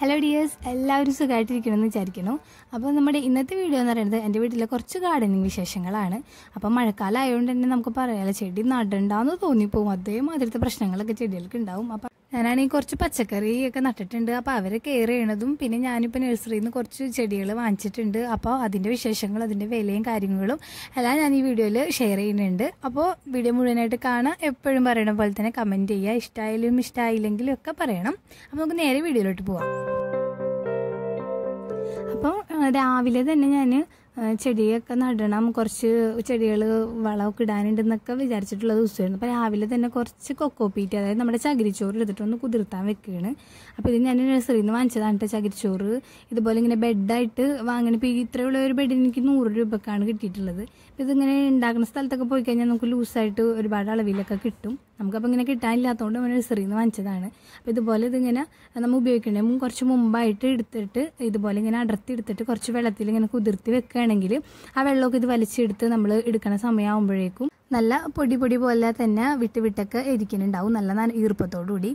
Hello dears എല്ലാവരും സുഖമായിട്ടിരിക്കണമെന്ന് വിചാരിക്കുന്നു അപ്പോൾ നമ്മുടെ ഇന്നത്തെ വീഡിയോ എന്ന് പറയുന്നത് എൻ്റെ വീട്ടിലെ കുറച്ച് ഗാർഡനിങ് വിശേഷങ്ങളാണ് അപ്പോൾ മഴക്കാലം ആയതുകൊണ്ട് തന്നെ നമുക്ക് പറയാമല്ലോ ചെടി നടണ്ടാന്ന് തോന്നിപ്പോവും അതേമാതിരത്തെ പ്രശ്നങ്ങളൊക്കെ ചെടികൾക്ക് ഉണ്ടാവും അപ്പോൾ ഞാനാണെങ്കിൽ കുറച്ച് പച്ചക്കറി ഒക്കെ നട്ടിട്ടുണ്ട് അപ്പോൾ അവരെ കെയർ ചെയ്യണതും പിന്നെ ഞാനിപ്പോൾ നഴ്സറിയിൽ നിന്ന് കുറച്ച് ചെടികൾ വാങ്ങിച്ചിട്ടുണ്ട് അപ്പോൾ അതിൻ്റെ വിശേഷങ്ങളും അതിൻ്റെ വിലയും കാര്യങ്ങളും എല്ലാം ഞാൻ ഈ വീഡിയോയിൽ ഷെയർ ചെയ്യുന്നുണ്ട് അപ്പോൾ വീഡിയോ മുഴുവനായിട്ട് കാണാം എപ്പോഴും പറയണ പോലെ തന്നെ കമൻറ്റ് ചെയ്യുക ഇഷ്ടമായാലും ഇഷ്ടമായില്ലെങ്കിലും ഒക്കെ പറയണം അപ്പോൾ നമുക്ക് നേരെ വീഡിയോയിലോട്ട് പോവാം അപ്പോൾ ആ, രാവിലെ തന്നെ ഞാൻ ചെടിയൊക്കെ നടണം കുറച്ച് ചെടികൾ വളമൊക്കെ ഇടാനുണ്ടെന്നൊക്കെ വിചാരിച്ചിട്ടുള്ള ദിവസമായിരുന്നു അപ്പോൾ രാവിലെ തന്നെ കുറച്ച് കൊക്കോപ്പീറ്റ് അതായത് നമ്മുടെ ചകിരിച്ചോറ് എടുത്തിട്ടൊന്ന് കുതിർത്താൻ വെക്കുകയാണ് അപ്പോൾ ഇത് ഞാൻ നഴ്സറിയിൽ നിന്ന് വാങ്ങിച്ചതാണ് കേട്ടോ ചകിരിച്ചോറ് ഇതുപോലെ ഇങ്ങനെ ബെഡായിട്ട് വാങ്ങണ ഇപ്പോൾ ഇത്രയുള്ള ഒരു ബെഡിന് എനിക്ക് നൂറ് രൂപക്കാണ് കിട്ടിയിട്ടുള്ളത് അപ്പോൾ ഇതിങ്ങനെ ഉണ്ടാക്കുന്ന സ്ഥലത്തൊക്കെ പോയി കഴിഞ്ഞാൽ നമുക്ക് ലൂസായിട്ട് ഒരുപാട് അളവിലൊക്കെ കിട്ടും നമുക്കപ്പോൾ ഇങ്ങനെ കിട്ടാനില്ലാത്തതുകൊണ്ട് നമ്മൾ നഴ്സറിയിൽ നിന്ന് വാങ്ങിച്ചതാണ് അപ്പോൾ ഇതുപോലെ ഇതിങ്ങനെ നമ്മൾ ഉപയോഗിക്കണേ മുമ്പ് കുറച്ച് മുമ്പായിട്ട് എടുത്തിട്ട് ഇതുപോലെ ഇങ്ങനെ അടർത്തി എടുത്തിട്ട് കുറച്ച് വെള്ളത്തിൽ ഇങ്ങനെ കുതിർത്തി വെക്കുകയാണെങ്കിൽ ആ വെള്ളമൊക്കെ ഇത് വലിച്ചെടുത്ത് നമ്മൾ എടുക്കുന്ന സമയമാകുമ്പോഴേക്കും നല്ല പൊടി പൊടി പോലെ തന്നെ വിട്ട് വിട്ടൊക്കെ ഇരിക്കുന്നുണ്ടാവും നല്ല നന- ഈർപ്പത്തോടുകൂടി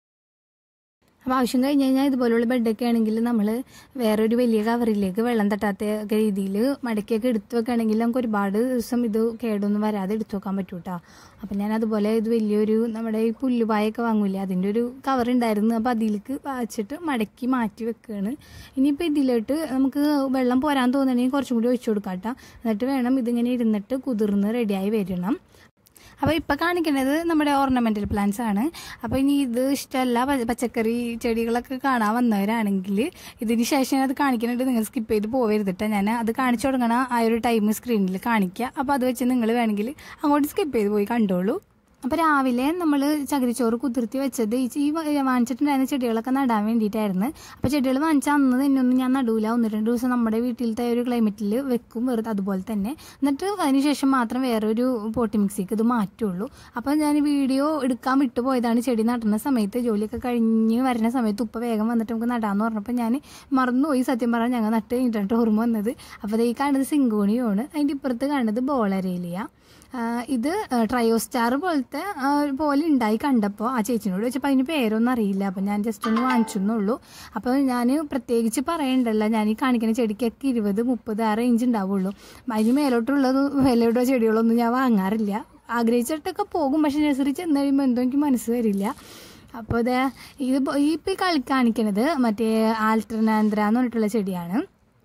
അപ്പോൾ ആവശ്യം കഴിഞ്ഞ് കഴിഞ്ഞാൽ ഇതുപോലുള്ള ബെഡൊക്കെ ആണെങ്കിൽ നമ്മൾ വേറൊരു വലിയ കവറിലേക്ക് വെള്ളം തട്ടാത്ത ഒക്കെ രീതിയിൽ മടക്കിയൊക്കെ എടുത്തു വെക്കുകയാണെങ്കിൽ നമുക്ക് ഒരുപാട് ദിവസം ഇത് കേടൊന്നും വരാതെ എടുത്തു വെക്കാൻ പറ്റൂ കേട്ടോ അപ്പം ഞാൻ അതുപോലെ ഇത് വലിയൊരു നമ്മുടെ ഈ പുല്ലുപായൊക്കെ വാങ്ങൂലേ അതിൻ്റെ ഒരു കവർ ഉണ്ടായിരുന്നു അപ്പോൾ അതിലേക്ക് വാച്ചിട്ട് മടക്കി മാറ്റി വെക്കുകയാണ് ഇനിയിപ്പോൾ ഇതിലോട്ട് നമുക്ക് വെള്ളം പോരാൻ തോന്നണമെങ്കിൽ കുറച്ചും കൂടി ഒഴിച്ചു കൊടുക്കാം കേട്ടോ എന്നിട്ട് വേണം ഇതിങ്ങനെ ഇരുന്നിട്ട് കുതിർന്ന് റെഡിയായി വരണം അപ്പോൾ ഇപ്പോൾ കാണിക്കുന്നത് നമ്മുടെ ഓർണമെൻ്റൽ പ്ലാന്റ്സ് ആണ് അപ്പോൾ ഇനി ഇത് ഇഷ്ടമല്ല പ- പച്ചക്കറി ചെടികളൊക്കെ കാണാൻ വന്നവരാണെങ്കിൽ ഇതിന് ശേഷം അത് കാണിക്കുന്നുണ്ട് നിങ്ങൾ സ്കിപ്പ് ചെയ്ത് പോവരുതിട്ട് ഞാൻ അത് കാണിച്ചു തുടങ്ങണ ആ ഒരു ടൈം സ്ക്രീനിൽ കാണിക്കുക അപ്പോൾ അത് വെച്ച് നിങ്ങൾ വേണമെങ്കിൽ അങ്ങോട്ട് സ്കിപ്പ് ചെയ്ത് പോയി കണ്ടോളൂ അപ്പോൾ രാവിലെ നമ്മൾ ചകിരിച്ചോറ് കുതിർത്തി വെച്ചത് ഈ ഈ വ- വാങ്ങിച്ചിട്ടുണ്ടായിരുന്ന ചെടികളൊക്കെ നടാൻ വേണ്ടിയിട്ടായിരുന്നു അപ്പോൾ ചെടികൾ വാങ്ങിച്ച അന്ന് തന്നെ ഒന്നും ഞാൻ നടൂല ഒന്ന് രണ്ട് ദിവസം നമ്മുടെ വീട്ടിലത്തെ ഒരു ക്ലൈമറ്റിൽ വെക്കും വെറുതെ അതുപോലെ തന്നെ എന്നിട്ട് അതിനുശേഷം മാത്രം വേറൊരു പോട്ടി മിക്സിക്ക് ഇത് മാറ്റുള്ളൂ അപ്പോൾ ഞാൻ വീഡിയോ എടുക്കാൻ വിട്ടുപോയതാണ് ചെടി നടുന്ന സമയത്ത് ജോലിയൊക്കെ കഴിഞ്ഞ് വരുന്ന സമയത്ത് ഉപ്പ വേഗം വന്നിട്ട് നമുക്ക് നടാന്ന് പറഞ്ഞപ്പോൾ ഞാൻ മറന്നുപോയി സത്യം പറഞ്ഞാൽ ഞങ്ങൾ നട്ട് കഴിഞ്ഞിട്ട് ഓർമ്മ വന്നത് അപ്പോൾ ഈ കാണുന്നത് സിങ്കോണിയാണ് അതിൻ്റെ ഇപ്പുറത്ത് കാണുന്നത് ബോളരേലിയ ആഹ് ഇത് ട്രയോസ്റ്റാർ പോലത്തെ ആഹ് പോലെ ഉണ്ടായി കണ്ടപ്പോൾ ആ ചേച്ചിനോട് വെച്ചപ്പോൾ അതിന് പേരൊന്നും അറിയില്ല അപ്പം ഞാൻ ജസ്റ്റ് ഒന്ന് വാങ്ങിച്ചെന്നുള്ളൂ അപ്പോൾ ഞാൻ പ്രത്യേകിച്ച് പറയണ്ടല്ല ഞാൻ ഈ കാണിക്കുന്ന ചെടിക്കൊക്കെ ഇരുപത് മുപ്പത് ആ റേഞ്ച് ഉണ്ടാവുള്ളൂ അതിന് മേലോട്ടുള്ളത് വിലയുടെ ചെടികളൊന്നും ഞാൻ വാങ്ങാറില്ല ആഗ്രഹിച്ചിട്ടൊക്കെ പോകും പക്ഷെ നഴ്സറി ചെന്ന് കഴിയുമ്പോൾ എന്തോ എനിക്ക് മനസ്സ് വരില്ല അപ്പോൾ ഇത് ഇത് ഇപ്പോൾ ഈ ഇപ്പോൾ ഈ കളി കാണിക്കണത് മറ്റേ ആൽട്ടർനാന്ദ്ര എന്ന് പറഞ്ഞിട്ടുള്ള ചെടിയാണ്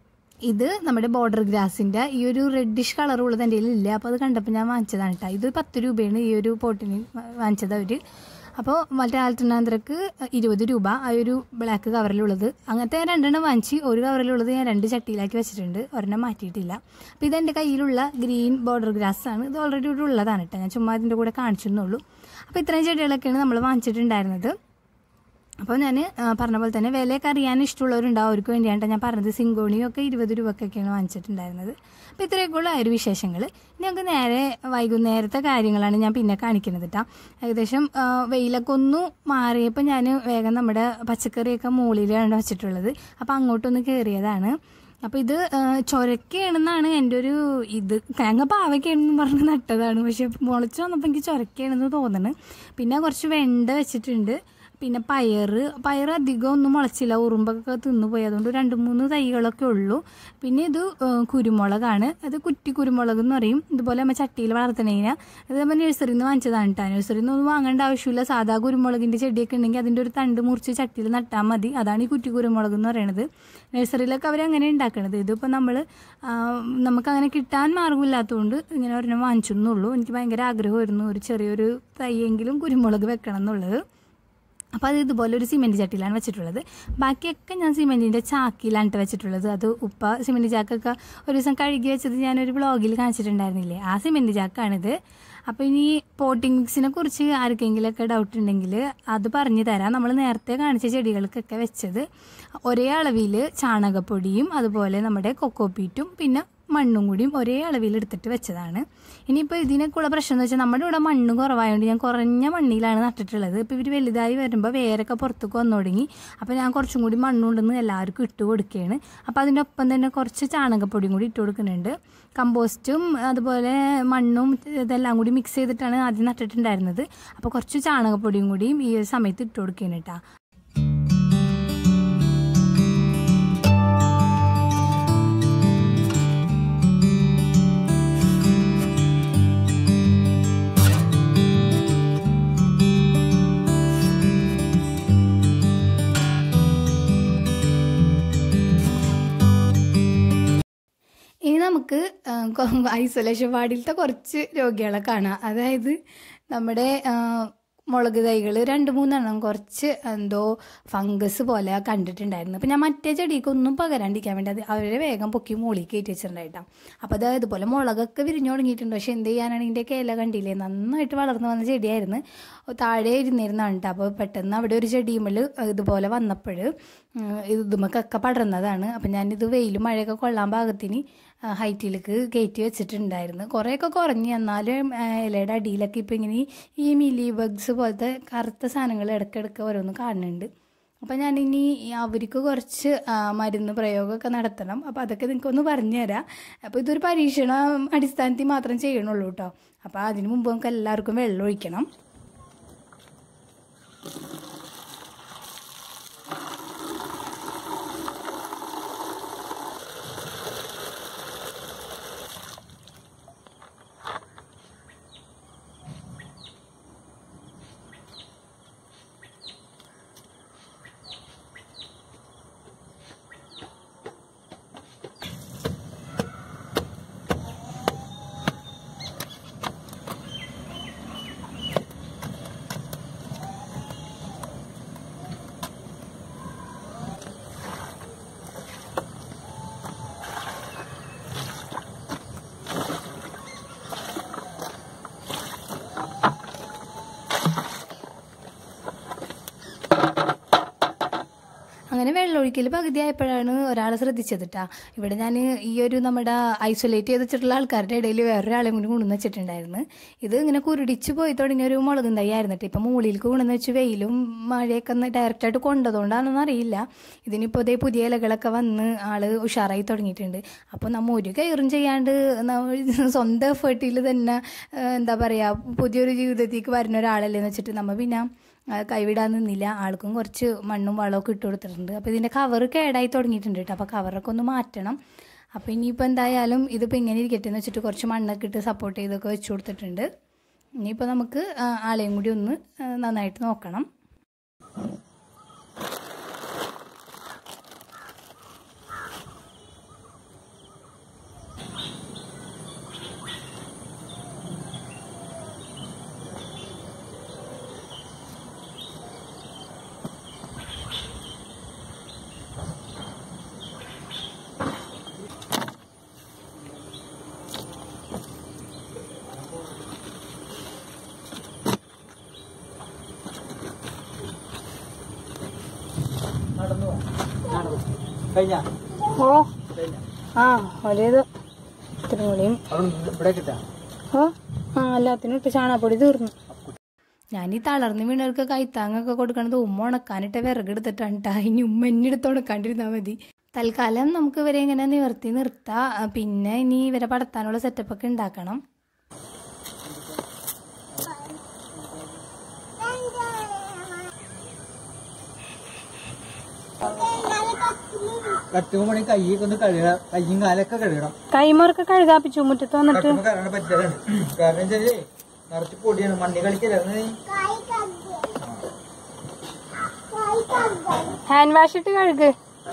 ഇത് നമ്മുടെ ബോർഡർ ഗ്രാസിൻ്റെ ഈ ഒരു റെഡിഷ് കളർ ഉള്ളത് എൻ്റെ ഇല്ല അപ്പോൾ അത് കണ്ടപ്പോൾ ഞാൻ വാങ്ങിച്ചതാണ് കേട്ടോ ഇത് പത്ത് രൂപയാണ് ഈ ഒരു പോട്ടിന് വാങ്ങിച്ചത് അവർ അപ്പോൾ മറ്റേ ആൽട്ടർനാന്ത്രക്ക് ഇരുപത് രൂപ ആ ഒരു ബ്ലാക്ക് കവറിലുള്ളത് അങ്ങനത്തെ ഞാൻ രണ്ടെണ്ണം വാങ്ങിച്ച് ഒരു കവറിലുള്ളത് ഞാൻ രണ്ട് ചട്ടിയിലാക്കി വെച്ചിട്ടുണ്ട് ഒരെണ്ണം മാറ്റിയിട്ടില്ല അപ്പോൾ ഇതെൻ്റെ കയ്യിലുള്ള ഗ്രീൻ ബോർഡർ ഗ്രാസ് ആണ് ഇത് ഓൾറെഡി ഇവിടെ ഉള്ളതാണ് കേട്ടോ ഞാൻ ചുമ്മാ ഇതിൻ്റെ കൂടെ കാണിച്ചെന്നുള്ളൂ അപ്പോൾ ഇത്രയും ചെടികളൊക്കെയാണ് നമ്മൾ വാങ്ങിച്ചിട്ടുണ്ടായിരുന്നത് അപ്പോൾ ഞാൻ പറഞ്ഞ പോലെ തന്നെ വിലയൊക്കെ അറിയാൻ ഇഷ്ടമുള്ളവരുണ്ടാവും അവർക്ക് വേണ്ടിയാണ് ഞാൻ പറഞ്ഞത് സിങ്കോണിയും ഒക്കെ ഇരുപത് രൂപക്കൊക്കെയാണ് വാങ്ങിച്ചിട്ടുണ്ടായിരുന്നത് അപ്പോൾ ഇത്രയൊക്കെ ഉള്ള ആ ഒരു വിശേഷങ്ങൾ ഇനി നമുക്ക് നേരെ വൈകുന്നേരത്തെ കാര്യങ്ങളാണ് ഞാൻ പിന്നെ കാണിക്കുന്നത് കേട്ടോ ഏകദേശം ആ, വെയിലൊക്കെ ഒന്ന് മാറിയപ്പോൾ ഞാൻ വേഗം നമ്മുടെ പച്ചക്കറിയൊക്കെ മുകളിലാണ് വെച്ചിട്ടുള്ളത് അപ്പോൾ അങ്ങോട്ടൊന്ന് കയറിയതാണ് അപ്പോൾ ഇത് ചൊരക്കയാണെന്നാണ് എൻ്റെ ഒരു ഇത് തേങ്ങ പാവയ്ക്കാണെന്ന് പറഞ്ഞ് നട്ടതാണ് പക്ഷെ മുളച്ച് വന്നപ്പോൾ എനിക്ക് ചൊരക്കയാണെന്ന് തോന്നുന്നു പിന്നെ കുറച്ച് വെണ്ട വെച്ചിട്ടുണ്ട് പിന്നെ പയറ് പയർ അധികം ഒന്നും മുളച്ചില്ല ഉറുമ്പൊക്കെ തിന്നുപോയി അതുകൊണ്ട് രണ്ട് മൂന്ന് തൈകളൊക്കെ ഉള്ളൂ പിന്നെ ഇത് ആ, കുരുമുളകാണ് അത് കുറ്റി കുരുമുളക് എന്ന് പറയും ഇതുപോലെ നമ്മൾ ചട്ടിയിൽ വളർത്തണേന അത് നമ്മൾ നഴ്സറിയിൽ നിന്ന് വാങ്ങിച്ചതാണ് കേട്ടോ നഴ്സറിയിൽ നിന്ന് ഒന്നും വാങ്ങേണ്ട ആവശ്യമില്ല സാധാ കുരുമുളകിൻ്റെ ചെടിയൊക്കെ ഉണ്ടെങ്കിൽ അതിൻ്റെ ഒരു തണ്ട് മുറിച്ച് ചട്ടിയിൽ നട്ടാൽ മതി അതാണ് ഈ കുറ്റി കുരുമുളക് എന്ന് പറയുന്നത് നഴ്സറിയിലൊക്കെ അവർ അങ്ങനെ ഉണ്ടാക്കണത് ഇതിപ്പോൾ നമ്മൾ നമുക്കങ്ങനെ കിട്ടാൻ മാർഗമില്ലാത്തതുകൊണ്ട് ഇങ്ങനെ ഒരെണ്ണം വാങ്ങിച്ചെന്നുള്ളൂ എനിക്ക് ഭയങ്കര ആഗ്രഹമായിരുന്നു ഒരു ചെറിയൊരു തൈയെങ്കിലും കുരുമുളക് വെക്കണം എന്നുള്ളത് അപ്പോൾ അത് ഇതുപോലെ ഒരു സിമെൻറ്റ് ചട്ടിയിലാണ് വെച്ചിട്ടുള്ളത് ബാക്കിയൊക്കെ ഞാൻ സിമെൻറ്റിൻ്റെ ചാക്കിലാണ് ട്ടോ വെച്ചിട്ടുള്ളത് അത് ഉപ്പ സിമെൻറ്റ് ചാക്കൊക്കെ ഒരു ദിവസം കഴുകി വെച്ചത് ഞാനൊരു വ്ളോഗിൽ കാണിച്ചിട്ടുണ്ടായിരുന്നില്ലേ ആ സിമെൻറ്റ് ചാക്കാണിത് അപ്പോൾ ഇനി പോട്ടിംഗ് മിക്സിനെ കുറിച്ച് ആർക്കെങ്കിലുമൊക്കെ ഡൗട്ട് ഉണ്ടെങ്കിൽ അത് പറഞ്ഞു തരാം നമ്മൾ നേരത്തെ കാണിച്ച ചെടികൾക്കൊക്കെ വെച്ചത് ഒരേ അളവിൽ ചാണകപ്പൊടിയും അതുപോലെ നമ്മുടെ കൊക്കോപ്പീറ്റും പിന്നെ മണ്ണും കൂടിയും ഒരേ അളവിൽ എടുത്തിട്ട് വെച്ചതാണ് ഇനിയിപ്പോൾ ഇതിനൊക്കെയുള്ള പ്രശ്നം എന്ന് വെച്ചാൽ നമ്മുടെ ഇവിടെ മണ്ണ് കുറവായതുകൊണ്ട് ഞാൻ കുറഞ്ഞ മണ്ണിലാണ് നട്ടിട്ടുള്ളത് ഇപ്പോൾ ഇവർ വലുതായി വരുമ്പോൾ വേരൊക്കെ പുറത്തേക്ക് വന്നു തുടങ്ങി അപ്പോൾ ഞാൻ കുറച്ചും കൂടി മണ്ണുണ്ടെന്ന് എല്ലാവർക്കും ഇട്ട് കൊടുക്കുകയാണ് അപ്പോൾ അതിൻ്റെ ഒപ്പം തന്നെ കുറച്ച് ചാണകപ്പൊടിയും കൂടി ഇട്ട് കൊടുക്കുന്നുണ്ട് കമ്പോസ്റ്റും അതുപോലെ മണ്ണും ഇതെല്ലാം കൂടി മിക്സ് ചെയ്തിട്ടാണ് ആദ്യം നട്ടിട്ടുണ്ടായിരുന്നത് അപ്പോൾ കുറച്ച് ചാണകപ്പൊടിയും കൂടിയും ഈ ഒരു സമയത്ത് ഇട്ട് കൊടുക്കുകയാണ് കേട്ടോ നമുക്ക് ഐസൊലേഷൻ വാർഡിലത്തെ കുറച്ച് രോഗികളെ കാണാം അതായത് നമ്മുടെ ആ, മുളക് തൈകൾ രണ്ട് മൂന്നെണ്ണം കുറച്ച് എന്തോ ഫംഗസ് പോലെ കണ്ടിട്ടുണ്ടായിരുന്നു അപ്പം ഞാൻ മറ്റേ ചെടിക്കൊന്നും പകരാണ്ടിരിക്കാൻ വേണ്ടി അത് അവരെ വേഗം പൊക്കി മുകളിൽ കയറ്റി വെച്ചിട്ടുണ്ടായിട്ടാണ് അപ്പോൾ അത് ഇതുപോലെ മുളകൊക്കെ വിരിഞ്ഞു തുടങ്ങിയിട്ടുണ്ട് പക്ഷെ എന്ത് ചെയ്യാനാണ് ഇതിൻ്റെ ഇല കണ്ടില്ലേ നന്നായിട്ട് വളർന്നു വന്ന ചെടിയായിരുന്നു താഴെ ഇരുന്നിരുന്നാണ് കേട്ടോ അപ്പോൾ പെട്ടെന്ന് അവിടെ ഒരു ചെടിയുമ്മൽ ഇതുപോലെ വന്നപ്പോൾ ഇതുമൊക്കെ പടർന്നതാണ് അപ്പം ഞാനിത് വെയിലും മഴയൊക്കെ കൊള്ളാൻ പാകത്തിന് ഹൈറ്റിലേക്ക് കയറ്റി വെച്ചിട്ടുണ്ടായിരുന്നു കുറേയൊക്കെ കുറഞ്ഞ് എന്നാലും ആ, ഇലയുടെ അടിയിലൊക്കെ ഇപ്പം ഇങ്ങനെ ഈ മിലി ബഗ്സ് പോലത്തെ കറുത്ത സാധനങ്ങൾ ഇടയ്ക്കിടയ്ക്ക് ഓരോന്ന് കാണുന്നുണ്ട് അപ്പം ഞാനിനി അവർക്ക് കുറച്ച് ആ, മരുന്ന് പ്രയോഗമൊക്കെ നടത്തണം അപ്പോൾ അതൊക്കെ നിങ്ങൾക്കൊന്ന് പറഞ്ഞുതരാം അപ്പോൾ ഇതൊരു പരീക്ഷണ അടിസ്ഥാനത്തിൽ മാത്രം ചെയ്യണുള്ളൂ കേട്ടോ അപ്പോൾ അതിന് മുമ്പ് നമുക്ക് എല്ലാവർക്കും വെള്ളം ഒഴിക്കണം അങ്ങനെ വെള്ളമൊഴിക്കൽ പകുതിയായപ്പോഴാണ് ഒരാൾ ശ്രദ്ധിച്ചത് കേട്ടോ ഇവിടെ ഞാൻ ഈ ഒരു നമ്മുടെ ഐസൊലേറ്റ് ചെയ്ത് വെച്ചിട്ടുള്ള ആൾക്കാരുടെ ഇടയിൽ വേറൊരാളെയും കൂടി കൊണ്ടുവന്ന് വെച്ചിട്ടുണ്ടായിരുന്നു ഇത് ഇങ്ങനെ കുരുടിച്ച് പോയി തുടങ്ങിയ ഒരു മുളകും തൈ ആയിരുന്നു കേട്ടോ ഇപ്പം മുകളിലേക്ക് കൊണ്ടുവന്ന് വെച്ച് വെയിലും മഴയൊക്കെ ഒന്ന് ഡയറക്റ്റായിട്ട് കൊണ്ടതുകൊണ്ടാണെന്ന് അറിയില്ല ഇതിനിപ്പോൾ ഇതേ പുതിയ ഇലകളൊക്കെ വന്ന് ആള് ഉഷാറായി തുടങ്ങിയിട്ടുണ്ട് അപ്പോൾ നമ്മൾ ഒരു കയറും ചെയ്യാണ്ട് നമ്മ സ്വന്തം എഫേർട്ടിൽ തന്നെ ആ, എന്താ പറയുക പുതിയൊരു ജീവിതത്തിലേക്ക് വരുന്ന ഒരാളല്ലേ എന്ന് വെച്ചിട്ട് നമ്മൾ പിന്നെ ആ, കൈവിടാൻ നിന്നില്ല ആൾക്കും കുറച്ച് മണ്ണും വളമൊക്കെ ഇട്ട് കൊടുത്തിട്ടുണ്ട് അപ്പോൾ ഇതിൻ്റെ കവർ കേടായി തുടങ്ങിയിട്ടുണ്ട് കേട്ടോ അപ്പോൾ കവറൊക്കെ ഒന്ന് മാറ്റണം അപ്പോൾ ഇനിയിപ്പോൾ എന്തായാലും ഇതിപ്പോൾ ഇങ്ങനെ ഇരിക്കട്ടെ എന്ന് വെച്ചിട്ട് കുറച്ച് മണ്ണൊക്കെ ഇട്ട് സപ്പോർട്ട് ചെയ്തൊക്കെ വെച്ച് കൊടുത്തിട്ടുണ്ട് ഇനിയിപ്പോൾ നമുക്ക് ആ, ആളെയും കൂടി ഒന്ന് ആ, നന്നായിട്ട് നോക്കണം നടന്നു കഴിഞ്ഞ ഓ ആ ഒരേത് ഇത്തിരി കൂടിയും അവിടെ ഇവിടെ കിട്ടാ ഓ ആ എല്ലാത്തിനും ഇട്ട് ചാണകപ്പൊടി തീർന്നു ഞാൻ ഈ തളർന്ന് വീണവർക്ക് കൈത്താങ്ങൊക്കെ കൊടുക്കണത് ഉമ്മ ഉണക്കാനിട്ട് വിറകെടുത്തിട്ടാണ് ട്ടാ. ഇനി ഉമ്മ എന്നെ എടുത്ത് ഉണക്കാണ്ടിരുന്നാൽ മതി തൽക്കാലം നമുക്ക് ഇവരെ ഇങ്ങനെ നിവർത്തി നിർത്താം ആ, പിന്നെ ഇനി ഇവരെ പടത്താനുള്ള സെറ്റപ്പ് ഒക്കെ ഉണ്ടാക്കണം കട്ടുമ്പോ മണി കൈയൊക്കെ ഒന്ന് കഴുകണം കയ്യും കാലൊക്കെ കഴുകണം കൈമറൊക്കെ കഴുകാപ്പിച്ചു മുറ്റത്ത് വന്നിട്ട് കട്ടുമ്പോ കറണ്ട് പറ്റിയതാണ് കാരണം വെച്ചാലേ നിറച്ച് പൊടിയാണ് മണ്ണി കളിക്കല്ലേ ഹാൻഡ് വാഷ് ഇട്ട് കഴുക്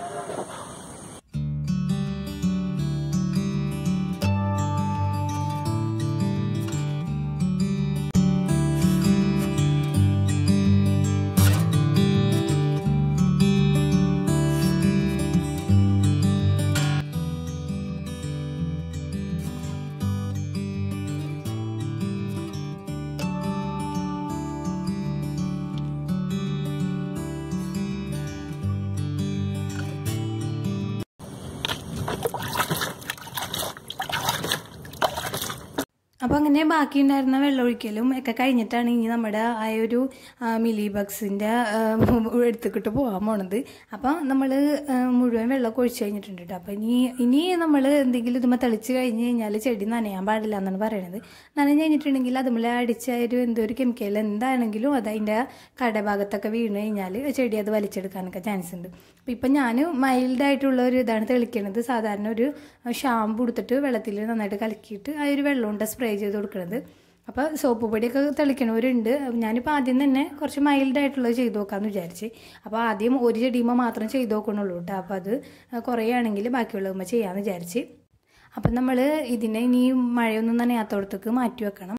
അപ്പോൾ അങ്ങനെ ബാക്കി ഉണ്ടായിരുന്ന വെള്ളമൊഴിക്കലും ഒക്കെ കഴിഞ്ഞിട്ടാണ് ഇനി നമ്മുടെ ആ ഒരു ആ, മിലി ബഗ്സിൻ്റെ എടുത്തിക്കിട്ട് പോകാൻ പോണത് അപ്പോൾ നമ്മൾ മുഴുവൻ വെള്ളമൊക്കെ ഒഴിച്ച് കഴിഞ്ഞിട്ടുണ്ട് കേട്ടോ അപ്പോൾ ഇനി ഇനി നമ്മൾ എന്തെങ്കിലും ഇതുമ്പോൾ തെളിച്ച് കഴിഞ്ഞ് കഴിഞ്ഞാൽ ചെടി നനയാൻ പാടില്ല എന്നാണ് പറയണത് നനഞ്ഞ് കഴിഞ്ഞിട്ടുണ്ടെങ്കിൽ അതുമ്പോൾ അടിച്ച ഒരു എന്തോ ഒരു കെമിക്കൽ എന്താണെങ്കിലും അത് അതിൻ്റെ കടഭാഗത്തൊക്കെ വീണ് കഴിഞ്ഞാൽ ചെടി അത് വലിച്ചെടുക്കാനൊക്കെ ചാൻസ് ഉണ്ട് അപ്പോൾ ഇപ്പം ഞാൻ മൈൽഡായിട്ടുള്ള ഒരു ഇതാണ് തെളിക്കണത് സാധാരണ ഒരു ഷാമ്പു എടുത്തിട്ട് വെള്ളത്തിൽ നന്നായിട്ട് കലക്കിയിട്ട് ആ ഒരു വെള്ളം കൊണ്ട് സ്പ്രേ ചെയ്ത് കൊടുക്കുന്നത് അപ്പോൾ സോപ്പ് പൊടിയൊക്കെ തെളിക്കണവരുണ്ട് ഞാനിപ്പോൾ ആദ്യം തന്നെ കുറച്ച് മൈൽഡായിട്ടുള്ളത് ചെയ്ത് നോക്കാമെന്ന് വിചാരിച്ച് അപ്പോൾ ആദ്യം ഒരു ചെടിയുമ്പോൾ മാത്രം ചെയ്ത് നോക്കണുള്ളൂ കേട്ടോ അപ്പോൾ അത് കുറയുകയാണെങ്കിൽ ബാക്കിയുള്ളതുമ്പോൾ ചെയ്യാമെന്ന് വിചാരിച്ച് അപ്പം നമ്മൾ ഇതിനെ ഇനി മഴയൊന്നും നനയാത്തോടത്തേക്ക് മാറ്റി വെക്കണം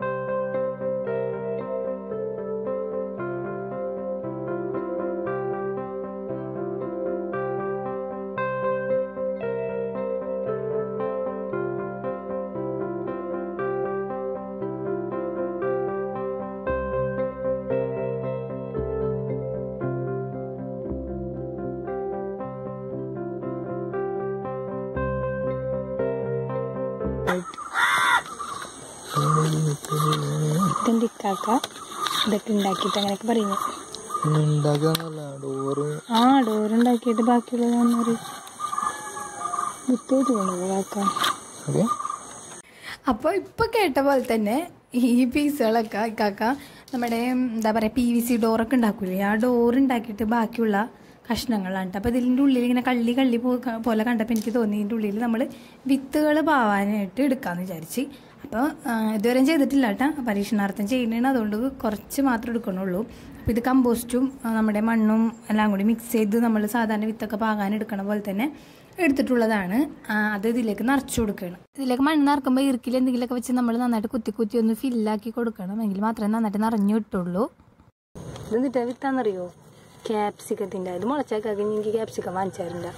ഇതെൻ്റെ ഇക്കാക്ക ഇതൊക്കെ ഉണ്ടാക്കിയിട്ട് അങ്ങനെയൊക്കെ പറയുന്നു ഉണ്ടാക്കാന്നല്ല ഡോറ് ആ ഡോറുണ്ടാക്കിയിട്ട് ബാക്കിയുള്ളതൊന്നൊരു വിത്തോട്ട് കൊണ്ടുപോകും കാക്ക അതെ അപ്പോൾ ഇപ്പോൾ കേട്ട പോലെ തന്നെ ഈ പീസുകളൊക്കെ ഇക്കാക്ക നമ്മുടെ എന്താ പറയുക പി വി സി ഡോറൊക്കെ ഉണ്ടാക്കൂലേ ആ ഡോർ ഉണ്ടാക്കിയിട്ട് ബാക്കിയുള്ള കഷ്ണങ്ങളാണ് അപ്പോൾ ഇതിൻ്റെ ഉള്ളിൽ ഇങ്ങനെ കള്ളി കള്ളി പോ- പോലെ കണ്ടപ്പോൾ എനിക്ക് തോന്നി ഇതിൻ്റെ ഉള്ളിൽ നമ്മൾ വിത്തുകൾ പാവാനായിട്ട് എടുക്കാമെന്ന് വിചാരിച്ച് അപ്പോൾ ഇതുവരെ ചെയ്തിട്ടില്ല കേട്ടോ പരീക്ഷണാർത്ഥം ചെയ്യുന്നതാണ് അതുകൊണ്ട് കുറച്ച് മാത്രം എടുക്കണുള്ളൂ അപ്പോൾ ഇത് കമ്പോസ്റ്റും ആ, നമ്മുടെ മണ്ണും എല്ലാം കൂടി മിക്സ് ചെയ്ത് നമ്മൾ സാധാരണ വിത്തൊക്കെ പാകാൻ എടുക്കണ പോലെ തന്നെ എടുത്തിട്ടുള്ളതാണ് ആ, അത് ഇതിലേക്ക് നിറച്ചു കൊടുക്കണം ഇതിലേക്ക് മണ്ണ് നിറക്കുമ്പോൾ ഇറുക്കിൽ എന്തെങ്കിലുമൊക്കെ വെച്ച് നമ്മൾ നന്നായിട്ട് കുത്തി കുത്തി ഒന്ന് ഫില്ലാക്കി കൊടുക്കണം എങ്കിൽ മാത്രമേ നന്നായിട്ട് നിറഞ്ഞു കിട്ടുള്ളൂ ഇത് എന്നിട്ട് വിത്താന്നറിയോ ക്യാപ്സിക്കത്തിൻ്റെ ഇത് മുളച്ചാക്കാക്കി എനിക്ക് ക്യാപ്സിക്കം വാങ്ങിച്ചാറുണ്ട്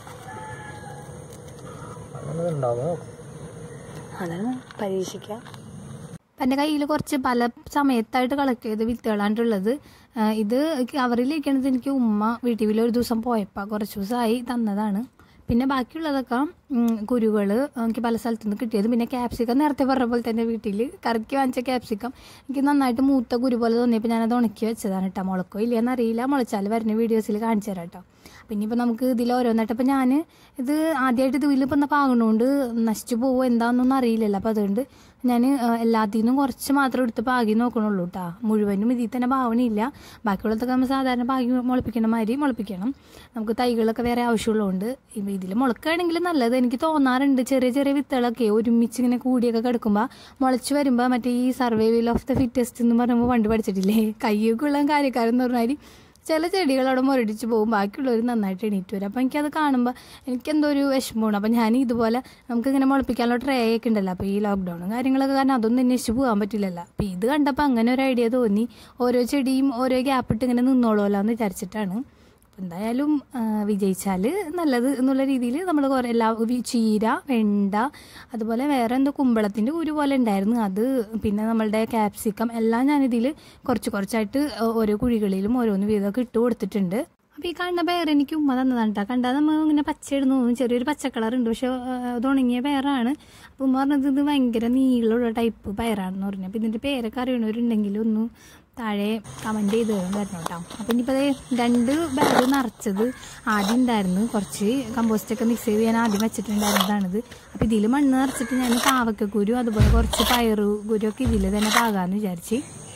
അങ്ങനെ ഉണ്ടാവും അതാണ് പരീക്ഷിക്കാം എൻ്റെ കയ്യിൽ കുറച്ച് പല സമയത്തായിട്ട് കളക്ട് ചെയ്ത വിത്തുകളാണ്ടുള്ളത് ആ, ഇത് കവറിലിരിക്കണത് എനിക്ക് ഉമ്മ വീട്ടിൽ ഒരു ദിവസം പോയപ്പോൾ കുറച്ച് ദിവസമായി തന്നതാണ് പിന്നെ ബാക്കിയുള്ളതൊക്കെ കുരുകൾ എനിക്ക് പല സ്ഥലത്തു നിന്ന് കിട്ടിയത് പിന്നെ ക്യാപ്സിക്കം നേരത്തെ പറഞ്ഞ പോലെ തന്നെ വീട്ടിൽ കറിക്ക് വാങ്ങിച്ച ക്യാപ്സിക്കം എനിക്ക് നന്നായിട്ട് മൂത്ത കുരു പോലെ തോന്നിയപ്പോൾ ഞാനത് ഉണക്കി വെച്ചതാണ് കേട്ടോ മുളക്കോ ഇല്ലയെന്ന് അറിയില്ല മുളച്ചാൽ വരുന്ന വീഡിയോസിൽ കാണിച്ചു തരാം കേട്ടോ പിന്നെ ഇപ്പോൾ നമുക്ക് ഇതിൽ ഓരോന്നായിട്ട് ഇപ്പോൾ ഞാൻ ഇത് ആദ്യമായിട്ട് ഇതിൽ ഇപ്പം പാകണോണ്ട് നശിച്ചു പോകുമോ എന്താണെന്നൊന്നും അറിയില്ലല്ലോ അപ്പോൾ അതുകൊണ്ട് ഞാൻ എല്ലാത്തിൽ നിന്നും കുറച്ച് മാത്രം എടുത്ത് പാകി നോക്കണുള്ളൂ കേട്ടോ മുഴുവനും ഇതിൽ തന്നെ പാവണില്ല ബാക്കിയുള്ളതൊക്കെ നമ്മൾ സാധാരണ പാകി മുളപ്പിക്കണ മാതിരി മുളപ്പിക്കണം നമുക്ക് തൈകളൊക്കെ വേറെ ആവശ്യമുള്ളതുകൊണ്ട് ഇപ്പം ഇതിൽ മുളക്കുകയാണെങ്കിൽ നല്ലത് എനിക്ക് തോന്നാറുണ്ട് ചെറിയ ചെറിയ വിത്തുകളൊക്കെ ഒരുമിച്ച് ഇങ്ങനെ കൂടിയൊക്കെ കിടക്കുമ്പോൾ മുളച്ച് വരുമ്പോൾ മറ്റേ ഈ സർവൈവൽ ഓഫ് ദ ഫിറ്റസ്റ്റ് എന്ന് പറയുമ്പോൾ പണ്ട് പഠിച്ചിട്ടില്ലേ കയ്യൊക്കെ ഉള്ള കാര്യക്കാരെന്ന് പറഞ്ഞാൽ ചില ചെടികൾ അവിടെ മുരടിച്ച് പോകും ബാക്കിയുള്ളവർ നന്നായിട്ട് എണീറ്റ് വരും അപ്പോൾ എനിക്കത് കാണുമ്പോൾ എനിക്കെന്തോ ഒരു വിഷമമാണ് അപ്പോൾ ഞാൻ ഇതുപോലെ നമുക്കിങ്ങനെ മുളപ്പിക്കാനുള്ള ട്രേ ഒക്കെ ഉണ്ടല്ലോ അപ്പോൾ ഈ ലോക്ക്ഡൗണും കാര്യങ്ങളൊക്കെ കാരണം അതൊന്നും അന്വേഷിച്ച് പോകാൻ പറ്റില്ലല്ലോ അപ്പോൾ ഇത് കണ്ടപ്പോൾ അങ്ങനെ ഒരു ഐഡിയ തോന്നി ഓരോ ചെടിയും ഓരോ ഗ്യാപ്പ് ഇട്ട് ഇങ്ങനെ നിന്നോളുമല്ലോ എന്ന് വിചാരിച്ചിട്ടാണ് അപ്പോൾ എന്തായാലും ആ, വിജയിച്ചാൽ നല്ലത് എന്നുള്ള രീതിയിൽ നമ്മൾ കുറേ എല്ലാ വി- ചീര വെണ്ട അതുപോലെ വേറെ എന്തോ കുമ്പളത്തിൻ്റെ കുരു പോലെ ഉണ്ടായിരുന്നു അത് പിന്നെ നമ്മളുടെ ക്യാപ്സിക്കം എല്ലാം ഞാനിതിൽ കുറച്ച് കുറച്ചായിട്ട് ഓരോ കുഴികളിലും ഓരോന്ന് വീതമൊക്കെ ഇട്ട് കൊടുത്തിട്ടുണ്ട് അപ്പോൾ ഈ കാണുന്ന പേർ എനിക്ക് ഉമ്മ തന്നതാണ് കേട്ടോ കണ്ടാൽ നമ്മൾ ഇങ്ങനെ പച്ചയിടുന്നു ചെറിയൊരു പച്ച കളർ ഉണ്ട് പക്ഷെ ആ, അത് ഉണങ്ങിയ പേരാണ് അപ്പോൾ ഉമ്മ പറഞ്ഞത് ഇത് ഭയങ്കര നീളമുള്ള ടൈപ്പ് പയറാണെന്ന് പറഞ്ഞു അപ്പോൾ ഇതിൻ്റെ പേരൊക്കെ അറിയണവരുണ്ടെങ്കിൽ ഒന്ന് താഴെ കമൻറ്റ് ചെയ്ത് തരണം കേട്ടോ അപ്പോൾ ഇനിയിപ്പോൾ അതേ രണ്ട് ബാഗ് നിറച്ചത് ആദ്യം ഉണ്ടായിരുന്നു കുറച്ച് കമ്പോസ്റ്റൊക്കെ മിക്സ് ചെയ്ത് ഞാൻ ആദ്യം വെച്ചിട്ടുണ്ടായിരുന്നതാണിത് അപ്പോൾ ഇതിൽ മണ്ണ് നിറച്ചിട്ട് ഞാൻ കാവക്കക്കുരു അതുപോലെ കുറച്ച് പയറു കുരു ഒക്കെ ഇതിൽ തന്നെ പാകാമെന്ന് വിചാരിച്ച്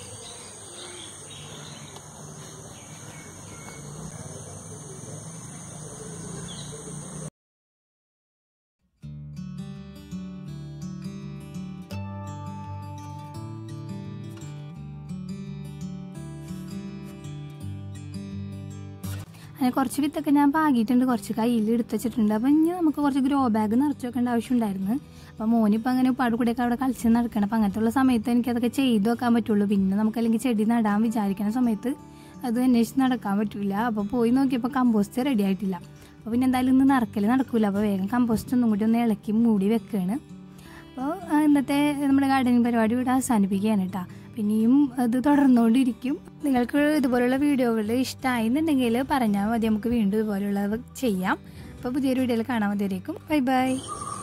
അങ്ങനെ കുറച്ച് വിത്തൊക്കെ ഞാൻ പാകിയിട്ടുണ്ട് കുറച്ച് കയ്യിൽ എടുത്ത് വെച്ചിട്ടുണ്ട് അപ്പം ഇനി നമുക്ക് കുറച്ച് ഗ്രോ ബാഗ് നിറച്ച് വെക്കേണ്ട ആവശ്യമുണ്ടായിരുന്നു അപ്പം മോനിപ്പോൾ അങ്ങനെ ഉപ്പാട് കൂടെയൊക്കെ അവിടെ കളിച്ച് നടക്കണം അപ്പം അങ്ങനത്തെ ഉള്ള സമയത്ത് എനിക്കതൊക്കെ ചെയ്തു വെക്കാൻ പറ്റുള്ളൂ പിന്നെ നമുക്ക് അല്ലെങ്കിൽ ചെടി നടാൻ വിചാരിക്കുന്ന സമയത്ത് അത് അന്വേഷിച്ച് നടക്കാൻ പറ്റില്ല അപ്പോൾ പോയി നോക്കിയപ്പോൾ കമ്പോസ്റ്റ് റെഡി ആയിട്ടില്ല അപ്പോൾ പിന്നെ എന്തായാലും ഇന്ന് നടക്കൽ നടക്കില്ല അപ്പോൾ വേഗം കമ്പോസ്റ്റ് ഒന്നും കൂടി ഒന്ന് ഇളക്കി മൂടി വെക്കുകയാണ് അപ്പോൾ ആ, ഇന്നത്തെ നമ്മുടെ ഗാർഡനിങ് പരിപാടി ഇവിടെ അവസാനിപ്പിക്കുകയാണ് കേട്ടോ പിന്നെയും അത് തുടർന്നുകൊണ്ടിരിക്കും നിങ്ങൾക്ക് ഇതുപോലുള്ള വീഡിയോകൾ ഇഷ്ടമായി എന്നുണ്ടെങ്കിൽ പറഞ്ഞാൽ മതി നമുക്ക് വീണ്ടും ഇതുപോലെയുള്ളവ ചെയ്യാം അപ്പോൾ പുതിയൊരു വീഡിയോയിൽ കാണാൻ മതിയായിരിക്കും ബൈ ബൈ